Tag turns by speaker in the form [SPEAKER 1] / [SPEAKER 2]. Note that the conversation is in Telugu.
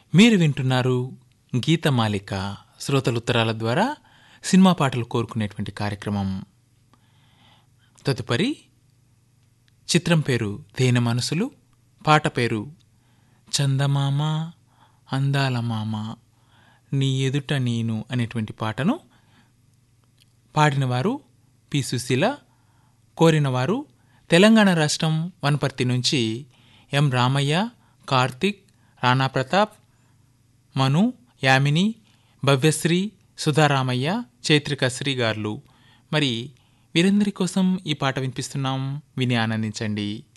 [SPEAKER 1] మీరు వింటున్నారు గీతమాలిక శ్రోతల ఉత్తరాల ద్వారా సినిమా పాటలు కోరుకునేటువంటి కార్యక్రమం తదుపరి చిత్రం పేరు తేనె మనసులు పాట పేరు చందమామ అందాల మామ నీ ఎదుట నేను అనేటువంటి పాటను పాడినవారు పి సుశీల కోరినవారు తెలంగాణ రాష్ట్రం వనపర్తి నుంచి ఎం రామయ్య కార్తిక్ రాణా ప్రతాప్ మను యామిని భవ్యశ్రీ సుధారామయ్య చైత్రిక శ్రీ గార్లు మరి వీరందరి కోసం ఈ పాట వినిపిస్తున్నాం విని ఆనందించండి